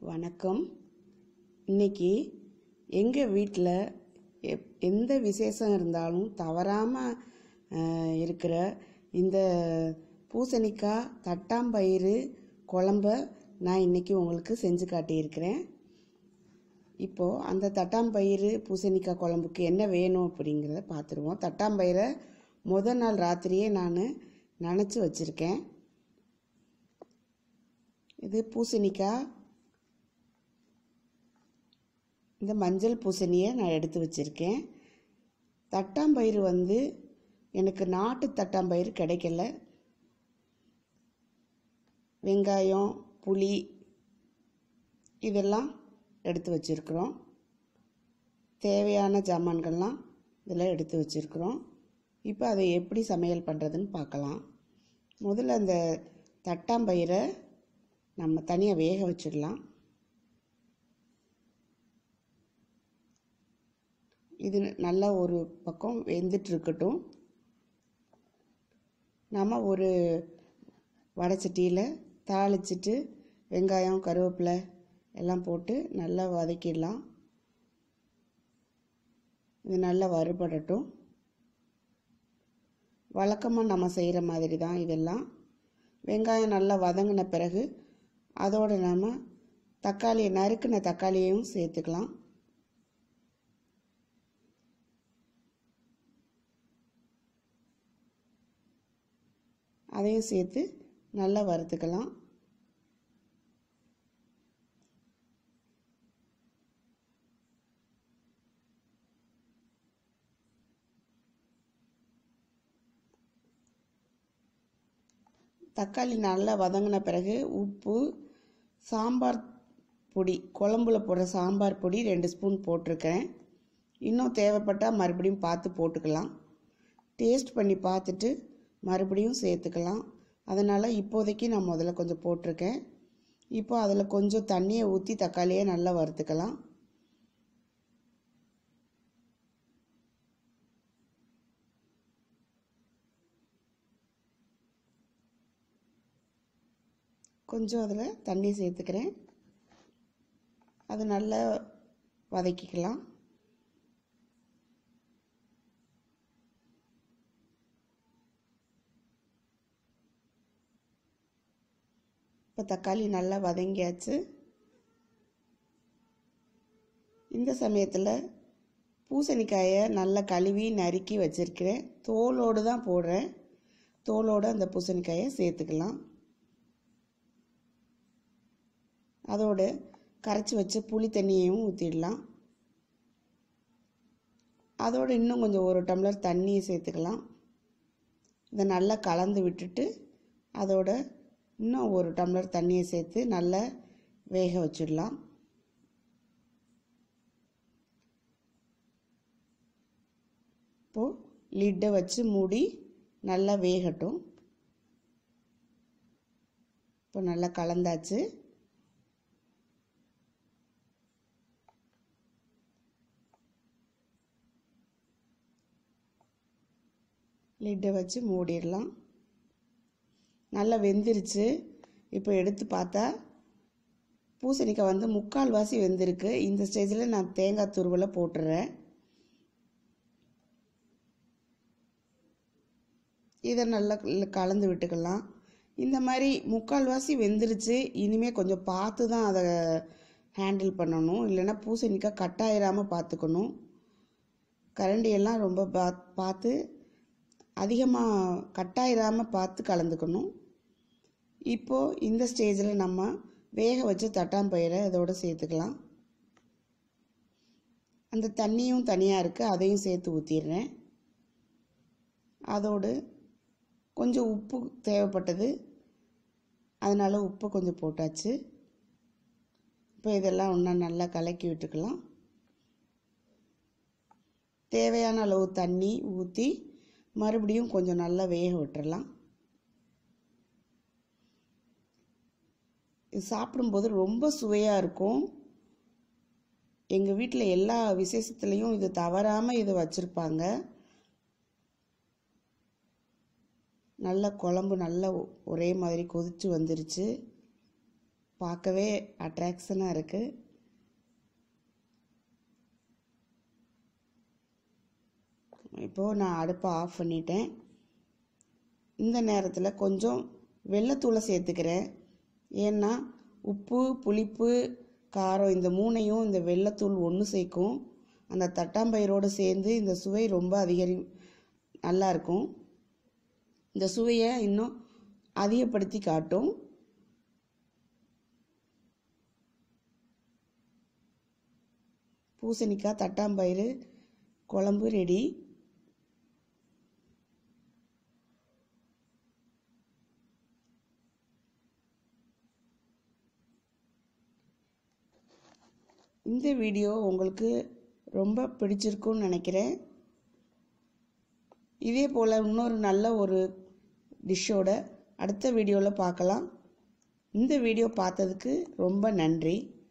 வணக்கம் இன்னைக்கு எங்கள் வீட்டில் எப் எந்த விசேஷம் இருந்தாலும் தவறாமல் இருக்கிற இந்த பூசணிக்காய் தட்டாம்பயிறு குழம்ப நான் இன்னைக்கு உங்களுக்கு செஞ்சு காட்டியிருக்கிறேன் இப்போது அந்த தட்டாம்பயிறு பூசணிக்காய் குழம்புக்கு என்ன வேணும் அப்படிங்கிறத பார்த்துருவோம் தட்டாம்பயிரை முத நாள் ராத்திரியே நான் நனைச்சி வச்சுருக்கேன் இது பூசணிக்காய் இந்த மஞ்சள் பூசணியை நான் எடுத்து வச்சுருக்கேன் தட்டாம்பயிறு வந்து எனக்கு நாட்டு தட்டாம்பயிறு கிடைக்கல வெங்காயம் புளி இதெல்லாம் எடுத்து வச்சுருக்குறோம் தேவையான ஜாமான்கள்லாம் இதில் எடுத்து வச்சுருக்குறோம் இப்போ அதை எப்படி சமையல் பண்ணுறதுன்னு பார்க்கலாம் முதல்ல அந்த தட்டாம்பயிரை நம்ம தனியாக வேக வச்சிடலாம் இது நல்லா ஒரு பக்கம் வெந்துட்டு இருக்கட்டும் நம்ம ஒரு வடைச்சட்டியில் தாளிச்சிட்டு வெங்காயம் கருவேப்பிலை எல்லாம் போட்டு நல்லா வதக்கிடலாம் இது நல்லா வறுபடட்டும் வழக்கமாக நம்ம செய்கிற மாதிரி தான் இதெல்லாம் வெங்காயம் நல்லா வதங்கின பிறகு அதோடு நாம் தக்காளியை நறுக்கின தக்காளியையும் சேர்த்துக்கலாம் அதையும் சேர்த்து நல்லா வறுத்துக்கலாம் தக்காளி நல்லா வதங்கின பிறகு உப்பு சாம்பார் பொடி குழம்புல போடுற சாம்பார் பொடி ரெண்டு ஸ்பூன் போட்டிருக்கேன் இன்னும் தேவைப்பட்டால் மறுபடியும் பார்த்து போட்டுக்கலாம் டேஸ்ட் பண்ணி பார்த்துட்டு மறுபடியும் சேர்த்துக்கலாம் அதனால் இப்போதைக்கு நான் முதல்ல கொஞ்சம் போட்டிருக்கேன் இப்போ அதில் கொஞ்சம் தண்ணியை ஊற்றி தக்காளியை நல்லா வறுத்துக்கலாம் கொஞ்சம் அதில் தண்ணி சேர்த்துக்கிறேன் அது நல்லா வதக்கிக்கலாம் இப்போ தக்காளி நல்லா வதங்கியாச்சு இந்த சமயத்தில் பூசணிக்காயை நல்லா கழுவி நறுக்கி வச்சுருக்கிறேன் தோலோடு தான் போடுறேன் தோலோடு அந்த பூசணிக்காயை சேர்த்துக்கலாம் அதோடு கரைச்சி வச்ச புளி தண்ணியையும் ஊற்றிடலாம் அதோடு இன்னும் கொஞ்சம் ஒரு டம்ளர் தண்ணியை சேர்த்துக்கலாம் இதை நல்லா கலந்து விட்டுட்டு அதோட இன்னும் ஒரு டம்ளர் தண்ணியை சேர்த்து நல்லா வேக வச்சிடலாம் இப்போது லிட்டை வச்சு மூடி நல்லா வேகட்டும் இப்போ நல்லா கலந்தாச்சு லிட்டை வச்சு மூடிடலாம் நல்லா வெந்துருச்சு இப்போ எடுத்து பார்த்தா பூசணிக்காய் வந்து முக்கால் வாசி வெந்திருக்கு இந்த ஸ்டேஜில் நான் தேங்காய் துருவலை போட்டுறேன் இதை நல்லா கலந்து விட்டுக்கலாம் இந்த மாதிரி முக்கால் வாசி வெந்துருச்சு இனிமேல் கொஞ்சம் பார்த்து தான் அதை ஹேண்டில் பண்ணணும் இல்லைன்னா பூசணிக்காய் கட்டாயிராமல் பார்த்துக்கணும் கரண்டியெல்லாம் ரொம்ப பா பார்த்து அதிகமாக கட்டாயிராமல் பார்த்து கலந்துக்கணும் இப்போது இந்த ஸ்டேஜில் நம்ம வேக வச்ச தட்டாம்பயிரை இதோடு சேர்த்துக்கலாம் அந்த தண்ணியும் தனியாக இருக்குது அதையும் சேர்த்து ஊற்றிடுறேன் அதோடு கொஞ்சம் உப்பு தேவைப்பட்டது அதனால் உப்பு கொஞ்சம் போட்டாச்சு இப்போ இதெல்லாம் இன்னும் நல்லா கலக்கி விட்டுக்கலாம் தேவையான அளவு தண்ணி ஊற்றி மறுபடியும் கொஞ்சம் நல்லா வேக விட்டுறலாம் இது சாப்பிடும்போது ரொம்ப சுவையாக இருக்கும் எங்கள் வீட்டில் எல்லா விசேஷத்துலேயும் இது தவறாமல் இது வச்சுருப்பாங்க நல்ல குழம்பு நல்லா ஒரே மாதிரி கொதிச்சு வந்துருச்சு பார்க்கவே அட்ராக்ஷனாக இருக்குது இப்போது நான் அடுப்பை ஆஃப் பண்ணிட்டேன் இந்த நேரத்தில் கொஞ்சம் வெள்ளத்தூளை சேர்த்துக்கிறேன் ஏன்னா உப்பு புளிப்பு காரம் இந்த மூணையும் இந்த வெள்ளத்தூள் ஒன்று சேர்க்கும் அந்த தட்டாம்பயிரோடு சேர்ந்து இந்த சுவை ரொம்ப அதிகரி நல்லாயிருக்கும் இந்த சுவையை இன்னும் அதிகப்படுத்தி காட்டும் பூசணிக்காய் தட்டாம்பயிறு குழம்பு ரெடி இந்த வீடியோ உங்களுக்கு ரொம்ப பிடிச்சிருக்குன்னு நினைக்கிறேன் இதே போல் இன்னொரு நல்ல ஒரு டிஷ்ஷோட அடுத்த வீடியோவில் பார்க்கலாம் இந்த வீடியோ பார்த்ததுக்கு ரொம்ப நன்றி